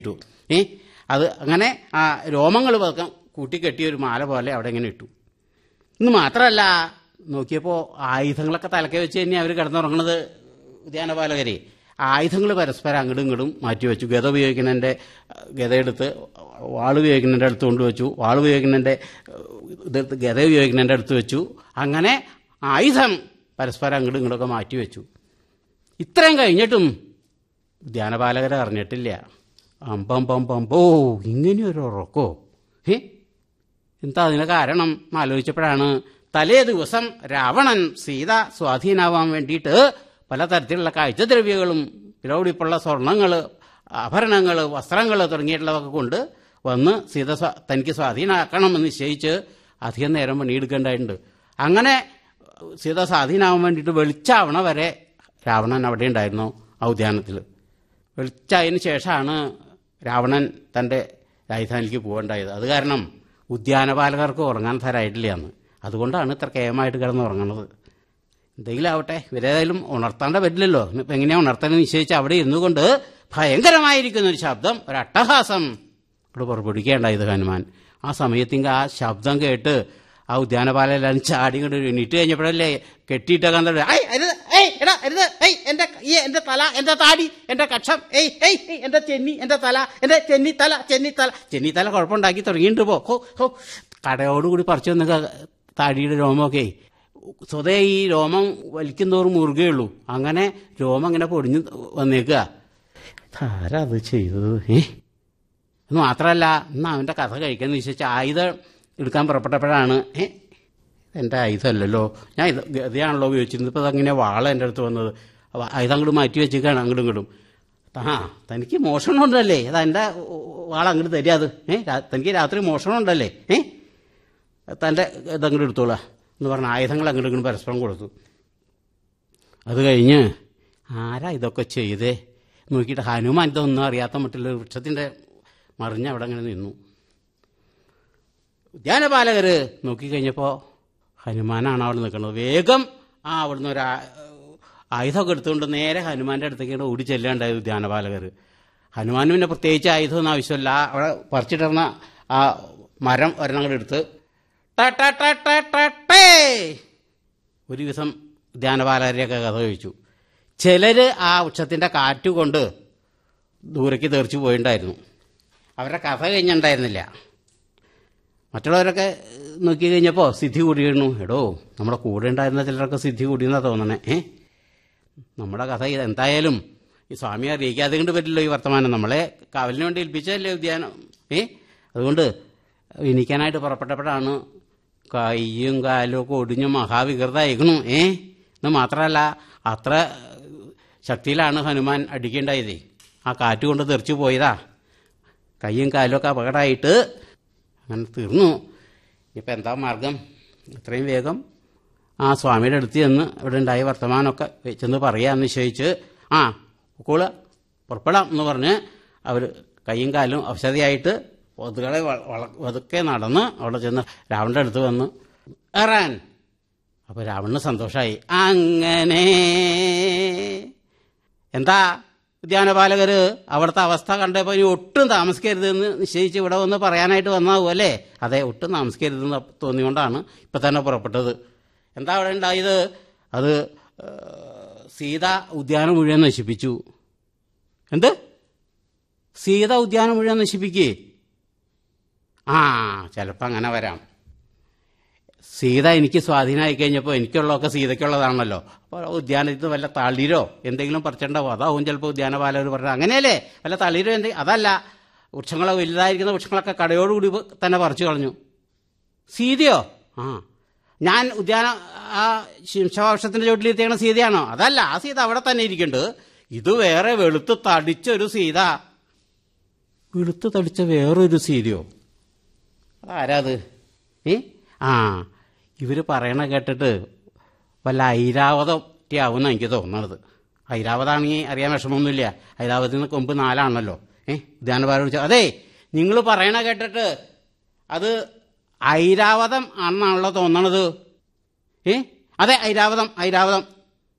ഇട്ടു ഏ അത് അങ്ങനെ ആ രോമങ്ങൾ പതുക്കം കൂട്ടിക്കെട്ടിയ ഒരു മാല പോലെ അവിടെ ഇങ്ങനെ ഇട്ടു ഇന്ന് മാത്രമല്ല നോക്കിയപ്പോൾ ആയുധങ്ങളൊക്കെ തലക്കെ വെച്ച് തന്നെ അവർ കിടന്നുറങ്ങണത് ഉദ്യാനപാലകരെ ആയുധങ്ങൾ പരസ്പരം അങ്ങോട്ടും ഇങ്ങോട്ടും മാറ്റി വെച്ചു ഗത ഉപയോഗിക്കുന്നതിൻ്റെ ഗതയെടുത്ത് വാൾ ഉപയോഗിക്കുന്നതിൻ്റെ അടുത്ത് കൊണ്ടുവച്ചു വാൾ ഉപയോഗിക്കുന്നതിൻ്റെ ഇതെടുത്ത് ഗത ഉപയോഗിക്കുന്നതിൻ്റെ അടുത്ത് വെച്ചു അങ്ങനെ ആയുധം പരസ്പരം അങ്ങോട്ടും ഇങ്ങോട്ടൊക്കെ മാറ്റി വെച്ചു ഇത്രയും കഴിഞ്ഞിട്ടും ധ്യാനപാലകരെ അറിഞ്ഞിട്ടില്ല അമ്പം പം പം ഓ ഇങ്ങനെയൊരു ഉറക്കോ ഏ എന്താ അതിന് കാരണം എന്ന് ആലോചിച്ചപ്പോഴാണ് തലേ ദിവസം രാവണൻ സീത സ്വാധീനാവാൻ വേണ്ടിയിട്ട് പലതരത്തിലുള്ള കാഴ്ചദ്രവ്യങ്ങളും വിലപിടിപ്പുള്ള സ്വർണങ്ങൾ ആഭരണങ്ങൾ വസ്ത്രങ്ങൾ തുടങ്ങിയിട്ടുള്ളതൊക്കെ കൊണ്ട് വന്ന് സീത സ്വാ- തനിക്ക് സ്വാധീനമാക്കണമെന്ന് നിശ്ചയിച്ച് അധികം നേരം പണിയെടുക്കേണ്ടതായിട്ടുണ്ട് അങ്ങനെ സീത സ്വാധീനമാവാൻ വേണ്ടിയിട്ട് വെളിച്ചാവണ വരെ രാവണൻ അവിടെ ഉണ്ടായിരുന്നു ആ ഉദ്യാനത്തിൽ വെളിച്ചായതിനു ശേഷമാണ് രാവണൻ തൻ്റെ രാജധാനിക്ക് പോകേണ്ടായത് അത് കാരണം ഉദ്യാനപാലകർക്ക് ഉറങ്ങാൻ തരായിട്ടില്ല എന്ന് അതുകൊണ്ടാണ് ഇത്ര കേമായിട്ട് കിടന്ന് ഉറങ്ങണത് എന്തെങ്കിലും ആവട്ടെ ഇവരേതായാലും ഉണർത്താണ്ട പറ്റില്ലല്ലോ ഇപ്പം എങ്ങനെയാണ് ഉണർത്താൻ നിശ്ചയിച്ച് അവിടെ ഇരുന്നുകൊണ്ട് ഭയങ്കരമായിരിക്കുന്ന ഒരു ശബ്ദം ഒരു അട്ടഹാസം ഇവിടെ പുറപ്പെടുവിക്കേണ്ടായത് ഹനുമാൻ ആ സമയത്തിങ്ക ആ ശബ്ദം കേട്ട് ആ ഉദ്യാനപാലെല്ലാം ചാടി കൊണ്ട് എണീറ്റ് കഴിഞ്ഞപ്പോഴല്ലേ കെട്ടിയിട്ടേക്കാൻ തുടങ്ങി ഐ അരുത് ഏയ് എടാ അരുത് ഏയ് എന്റെ ഈ എന്റെ തല എന്റെ താടി എന്റെ കക്ഷം ഏയ് ഏയ് ഏയ്, എന്റെ ചെന്നി എന്റെ തല എന്റെ ചെന്നി തല ചെന്നി തല ചെന്നി തല കുഴപ്പമുണ്ടാക്കി തുടങ്ങിയിട്ട് പോ ഹോ ഹോ കടയോടുകൂടി പറിച്ചു വന്ന താടിയുടെ രോമമൊക്കെ സ്വതേ ഈ രോമം വലിക്കുന്നോറും മുറുകയുള്ളൂ അങ്ങനെ രോമം ഇങ്ങനെ പൊടിഞ്ഞ് വന്നേക്കുക ആരാ അത് ചെയ്തത് ഏ എന്ന് മാത്രമല്ല ഇന്ന് അവൻ്റെ കഥ കഴിക്കാൻ നിശ്ചയിച്ച ആയുധം എടുക്കാൻ പുറപ്പെട്ടപ്പോഴാണ് ഏ എൻ്റെ ആയുധമല്ലല്ലോ ഞാൻ ഇത് ഗതിയാണല്ലോ ഉപയോഗിച്ചിരുന്നത് ഇപ്പോൾ അതങ്ങനെ വാള എൻ്റെ അടുത്ത് വന്നത് അപ്പോൾ ആയുധം അങ്ങോട്ട് മാറ്റി വെച്ചേക്കാണ് അങ്ങോട്ടും ഇങ്ങോട്ടും ആ തനിക്ക് മോഷണം ഉണ്ടല്ലേ അതാ എൻ്റെ വാള അങ്ങോട്ട് തരിക അത് ഏ രാ- തനിക്ക് രാത്രി മോഷണം ഉണ്ടല്ലേ ഏ തൻ്റെ ഇതങ്ങോട്ട് എടുത്തോളാം എന്ന് പറഞ്ഞ ആയുധങ്ങൾ അങ്ങോട്ടും ഇങ്ങോട്ടും പരസ്പരം കൊടുത്തു അത് കഴിഞ്ഞ് ആരാ ഇതൊക്കെ ചെയ്തേ നോക്കിയിട്ട് ഹനുമാൻ ഇതൊന്നും അറിയാത്ത മറ്റുള്ള ഒരു വൃക്ഷത്തിൻ്റെ മറിഞ്ഞ് അവിടെ അങ്ങനെ നിന്നു ഉദ്യാനപാലകർ നോക്കിക്കഴിഞ്ഞപ്പോൾ ഹനുമാനാണ് അവിടെ നിൽക്കുന്നത് വേഗം ആ അവിടുന്ന് ഒരു ആ- ആയുധമൊക്കെ എടുത്തുകൊണ്ട് നേരെ ഹനുമാന്റെ അടുത്തേക്കാണ് ഓടി ചെല്ലാണ്ടായത് ഉദ്യാനപാലകർ ഹനുമാന് പിന്നെ പ്രത്യേകിച്ച് ആയുധമൊന്നും ആവശ്യമില്ല അവിടെ പറിച്ചിട്ടിരുന്ന ആ മരം ഒരെണ്ണം കൂടെ എടുത്ത് ട ട ട ട ട ടേ. ഒരു ദിവസം ധ്യാനപാലകരെയൊക്കെ കഥ കഴിച്ചു ചിലര് ആ വൃക്ഷത്തിന്റെ കാറ്റുകൊണ്ട് ദൂരേക്ക് തെറിച്ചു പോയിണ്ടായിരുന്നു അവരുടെ കഥ കഴിഞ്ഞിട്ടുണ്ടായിരുന്നില്ല മറ്റുള്ളവരൊക്കെ നോക്കി കഴിഞ്ഞപ്പോൾ സിദ്ധി കൂടിയിരുന്നു എടോ നമ്മുടെ കൂടെ ഉണ്ടായിരുന്ന ചിലരൊക്കെ സിദ്ധി കൂടിയെന്നാ തോന്നണേ ഏ നമ്മുടെ കഥ ഇത് എന്തായാലും ഈ സ്വാമിയെ അറിയിക്കാതെ കൊണ്ട് പറ്റില്ലോ ഈ വർത്തമാനം നമ്മളെ കാവലിന് വേണ്ടി ഏൽപ്പിച്ചതല്ലേ ഉദ്യാനം ഏ അതുകൊണ്ട് വിനിക്കാനായിട്ട് പുറപ്പെട്ടപ്പോഴാണ് കയ്യും കാലും ഒക്കെ ഒടിഞ്ഞ് മഹാവികൃതമായിരിക്കണു ഏ എന്ന് മാത്രമല്ല അത്ര ശക്തിയിലാണ് ഹനുമാൻ അടിക്കേണ്ടായത് ആ കാറ്റ് കൊണ്ട് തെറിച്ചു പോയതാ കയ്യും കാലും ഒക്കെ അപകടമായിട്ട് അങ്ങനെ തീർന്നു ഇനിയിപ്പോൾ എന്താ മാർഗം എത്രയും വേഗം ആ സ്വാമിയുടെ അടുത്ത് ചെന്ന് ഇവിടെ ഉണ്ടായ വർത്തമാനമൊക്കെ ചെന്ന് പറയാമെന്ന് നിശ്ചയിച്ച് ആ കൂള് പുറപ്പെടാം എന്ന് പറഞ്ഞ് അവർ കൈയും കാലും അവശതയായിട്ട് ഒതുകളെ ഒതുക്കെ നടന്ന് അവിടെ ചെന്ന് രാവണൻ്റെ അടുത്ത് വന്ന് ഇറാൻ അപ്പോൾ രാവണന് സന്തോഷമായി അങ്ങനെ എന്താ ഉദ്യാനപാലകർ അവിടുത്തെ അവസ്ഥ കണ്ടപ്പോൾ ഇനി ഒട്ടും താമസിക്കരുതെന്ന് നിശ്ചയിച്ച് ഇവിടെ വന്ന് പറയാനായിട്ട് വന്നാവും അല്ലേ അതെ ഒട്ടും താമസിക്കരുതെന്ന് തോന്നിയോണ്ടാണ് ഇപ്പം തന്നെ പുറപ്പെട്ടത് എന്താ അവിടെ ഉണ്ടായത് അത് ഏഹ്, സീത ഉദ്യാനം മുഴുവൻ നശിപ്പിച്ചു എന്ത് സീത ഉദ്യാനം മുഴുവൻ നശിപ്പിക്കേ ആ ചിലപ്പോൾ അങ്ങനെ വരാം സീത എനിക്ക് സ്വാധീനമായി കഴിഞ്ഞപ്പോൾ എനിക്കുള്ളതൊക്കെ സീതയ്ക്കുള്ളതാണല്ലോ അപ്പോൾ ഉദ്യാനത്തിൽ വല്ല തളിരോ എന്തെങ്കിലും പറിച്ചിട്ടുണ്ടാവും അതാവും ചിലപ്പോൾ ഉദ്യാനപാലകർ പറഞ്ഞത് അങ്ങനെയല്ലേ വല്ല തളിരോ എന്തെങ്കിലും അതല്ല വൃക്ഷങ്ങളോ വലുതായിരിക്കുന്ന വൃക്ഷങ്ങളൊക്കെ കടയോടുകൂടി തന്നെ പറിച്ചു കളഞ്ഞു സീതയോ ആ ഞാൻ ഉദ്യാന ആ ശിംശവൃക്ഷത്തിന്റെ ചോട്ടിലെത്തിയണ സീതയാണോ അതല്ല ആ സീത അവിടെ തന്നെ ഇരിക്കുന്നുണ്ട് ഇത് വേറെ വെളുത്ത് തടിച്ച ഒരു സീത വെളുത്ത് തടിച്ച വേറൊരു സീതയോ അതാരാത് ഏ ആ ഇവര് പറയണ കേട്ടിട്ട് വല്ല ഐരാവതം എനിക്ക് തോന്നണത് ഐരാവതാണെങ്കിൽ അറിയാൻ വിഷമമൊന്നുമില്ല ഐരാവതിൽ നിന്ന് കൊമ്പ് നാലാണല്ലോ ഏ ധ്യാനപാല വിളിച്ച അതെ നിങ്ങൾ പറയണ കേട്ടിട്ട് അത് ഐരാവതം ആണെന്നാണല്ലോ തോന്നണത് ഏ അതെ ഐരാവതം ഐരാവതം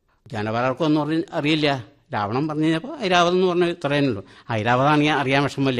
ധ്യാനപാലർക്കൊന്നും അറിയില്ല രാവണൻ പറഞ്ഞു കഴിഞ്ഞപ്പോൾ ഐരാവതം എന്ന് പറഞ്ഞ ഇത്രയേ ഉള്ളൂ ഐരാവതാണെങ്കിൽ അറിയാൻ വിഷമമില്ല